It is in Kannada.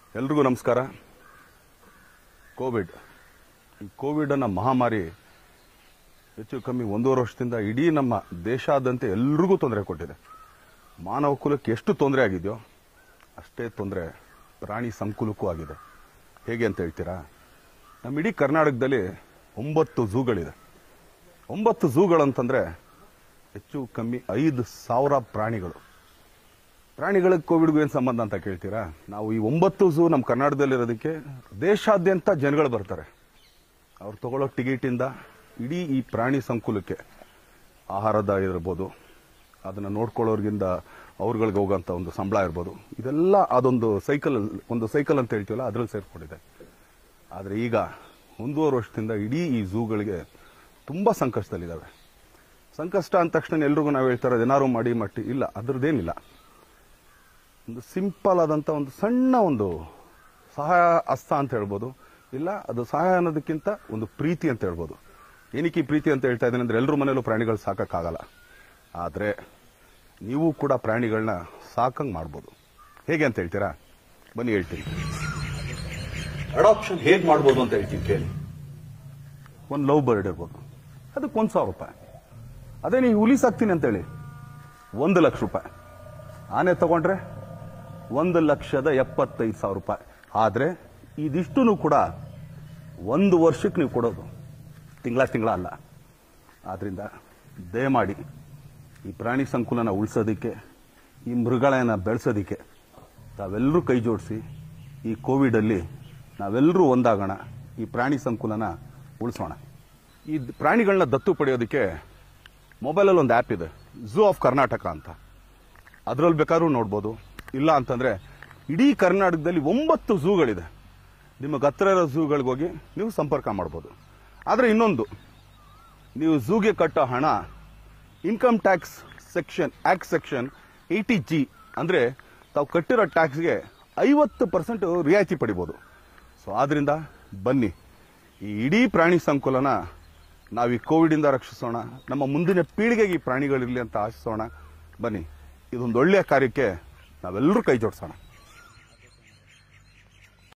ಎಲ್ರಿಗೂ ನಮಸ್ಕಾರ ಕೋವಿಡ್ ಈ ಕೋವಿಡ್ ಅನ್ನೋ ಮಹಾಮಾರಿ ಹೆಚ್ಚು ಕಮ್ಮಿ ಒಂದೂವರೆ ವರ್ಷದಿಂದ ಇಡೀ ನಮ್ಮ ದೇಶಾದ್ಯಂತ ಎಲ್ರಿಗೂ ತೊಂದರೆ ಕೊಟ್ಟಿದೆ ಮಾನವ ಕುಲಕ್ಕೆ ಎಷ್ಟು ತೊಂದರೆ ಆಗಿದೆಯೋ ಅಷ್ಟೇ ತೊಂದರೆ ಪ್ರಾಣಿ ಸಂಕುಲಕ್ಕೂ ಆಗಿದೆ ಹೇಗೆ ಅಂತ ಹೇಳ್ತೀರಾ ನಮ್ಮ ಇಡೀ ಕರ್ನಾಟಕದಲ್ಲಿ ಒಂಬತ್ತು ಝೂಗಳಿದೆ ಒಂಬತ್ತು ಝೂಗಳಂತಂದ್ರೆ ಹೆಚ್ಚು ಕಮ್ಮಿ ಐದು ಸಾವಿರ ಪ್ರಾಣಿಗಳು ಪ್ರಾಣಿಗಳಿಗೆ ಕೋವಿಡ್ಗೂ ಏನು ಸಂಬಂಧ ಅಂತ ಕೇಳ್ತೀರಾ ನಾವು ಈ ಒಂಬತ್ತು ಝೂ ನಮ್ಮ ಕರ್ನಾಟಕದಲ್ಲಿರೋದಕ್ಕೆ ದೇಶಾದ್ಯಂತ ಜನಗಳು ಬರ್ತಾರೆ ಅವ್ರು ತಗೊಳ್ಳೋ ಟಿಕೆಟಿಂದ ಇಡೀ ಈ ಪ್ರಾಣಿ ಸಂಕುಲಕ್ಕೆ ಆಹಾರದ ಇರ್ಬೋದು ಅದನ್ನು ನೋಡ್ಕೊಳ್ಳೋರ್ಗಿಂದ ಅವ್ರುಗಳಿಗೆ ಹೋಗೋಂಥ ಒಂದು ಸಂಬಳ ಇರ್ಬೋದು ಇದೆಲ್ಲ ಅದೊಂದು ಸೈಕಲ್ ಒಂದು ಸೈಕಲ್ ಅಂತ ಹೇಳ್ತೀವಲ್ಲ ಅದ್ರಲ್ಲಿ ಸೇರ್ಕೊಂಡಿದೆ ಆದರೆ ಈಗ ಒಂದೂವರೆ ವರ್ಷದಿಂದ ಇಡೀ ಈ ಝೂಗಳಿಗೆ ತುಂಬ ಸಂಕಷ್ಟದಲ್ಲಿದ್ದಾವೆ ಸಂಕಷ್ಟ ಅಂದ ತಕ್ಷಣ ಎಲ್ರಿಗೂ ನಾವು ಹೇಳ್ತಾರೆ ಏನಾರು ಮಾಡಿ ಮಟ್ಟಿ ಇಲ್ಲ ಅದ್ರದ್ದೇನಿಲ್ಲ ಒಂದು ಸಿಂಪಲ್ ಆದಂಥ ಒಂದು ಸಣ್ಣ ಒಂದು ಸಹಾಯ ಹಸ್ತ ಅಂತ ಹೇಳ್ಬೋದು ಇಲ್ಲ ಅದು ಸಹಾಯ ಅನ್ನೋದಕ್ಕಿಂತ ಒಂದು ಪ್ರೀತಿ ಅಂತ ಹೇಳ್ಬೋದು ಏನಕ್ಕೆ ಈ ಪ್ರೀತಿ ಅಂತ ಹೇಳ್ತಾ ಇದ್ದೀನಿ ಅಂದ್ರೆ ಎಲ್ಲರ ಮನೇಲೂ ಪ್ರಾಣಿಗಳು ಸಾಕಕ್ಕಾಗಲ್ಲ ಆದರೆ ನೀವು ಕೂಡ ಪ್ರಾಣಿಗಳನ್ನ ಸಾಕಂಗ್ ಮಾಡ್ಬೋದು ಹೇಗೆ ಅಂತ ಹೇಳ್ತೀರಾ ಬನ್ನಿ ಹೇಳ್ತೀನಿ ಅಡಾಪ್ಷನ್ ಹೇಗೆ ಮಾಡ್ಬೋದು ಅಂತ ಹೇಳ್ತೀನಿ ಕೇಳಿ ಒಂದು ಲವ್ ಬರ್ಡ್ ಇರ್ಬೋದು ಅದಕ್ಕೆ ಒಂದು ಸಾವಿರ ರೂಪಾಯಿ ಅದೇ ನೀವು ಹುಲಿ ಸಾಕ್ತೀನಿ ಅಂತೇಳಿ ಒಂದು ಲಕ್ಷ ರೂಪಾಯಿ ಆನೆ ತಗೊಂಡ್ರೆ ಒಂದು ಲಕ್ಷದ ಎಪ್ಪತ್ತೈದು ಸಾವಿರ ರೂಪಾಯಿ ಆದರೆ ಇದಿಷ್ಟು ಕೂಡ ಒಂದು ವರ್ಷಕ್ಕೆ ನೀವು ಕೊಡೋದು ತಿಂಗಳ ತಿಂಗಳ ಅಲ್ಲ ಆದ್ರಿಂದ ದಯಮಾಡಿ ಈ ಪ್ರಾಣಿ ಸಂಕುಲನ ಉಳಿಸೋದಕ್ಕೆ ಈ ಮೃಗಗಳನ್ನ ಬೆಳೆಸೋದಕ್ಕೆ ತಾವೆಲ್ಲರೂ ಕೈ ಜೋಡಿಸಿ ಈ ಕೋವಿಡಲ್ಲಿ ನಾವೆಲ್ಲರೂ ಒಂದಾಗೋಣ ಈ ಪ್ರಾಣಿ ಸಂಕುಲನ ಉಳಿಸೋಣ ಈ ಪ್ರಾಣಿಗಳನ್ನ ದತ್ತು ಪಡೆಯೋದಕ್ಕೆ ಮೊಬೈಲಲ್ಲಿ ಒಂದು ಆ್ಯಪ್ ಇದೆ ಝೂ ಆಫ್ ಕರ್ನಾಟಕ ಅಂತ ಅದರಲ್ಲಿ ಬೇಕಾದ್ರೂ ನೋಡ್ಬೋದು ಇಲ್ಲ ಅಂತಂದ್ರೆ ಇಡೀ ಕರ್ನಾಟಕದಲ್ಲಿ ಒಂಬತ್ತು ಝೂಗಳಿದೆ ನಿಮಗೆ ಹತ್ರ ಇರೋ ಝೂಗಳಿಗೆ ಹೋಗಿ ನೀವು ಸಂಪರ್ಕ ಮಾಡ್ಬೋದು ಆದರೆ ಇನ್ನೊಂದು ನೀವು ಝೂಗೆ ಕಟ್ಟೋ ಹಣ income tax section act section eighty G ಅಂದರೆ ತಾವು ಕಟ್ಟಿರೋ ಟ್ಯಾಕ್ಸ್ಗೆ ಐವತ್ತು ಪರ್ಸೆಂಟ್ ರಿಯಾಯಿತಿ ಪಡಿಬೋದು ಸೊ ಆದ್ರಿಂದ ಬನ್ನಿ ಈ ಇಡೀ ಪ್ರಾಣಿ ಸಂಕುಲನ ನಾವು ಈ ಕೋವಿಡಿಂದ ರಕ್ಷಿಸೋಣ ನಮ್ಮ ಮುಂದಿನ ಪೀಳಿಗೆಗೆ ಈ ಪ್ರಾಣಿಗಳಿರಲಿ ಅಂತ ಆಶಿಸೋಣ ಬನ್ನಿ ಇದೊಂದು ಒಳ್ಳೆಯ ಕಾರ್ಯಕ್ಕೆ ನಾವೆಲ್ಲರೂ ಕೈ ಜೋಡಿಸೋಣ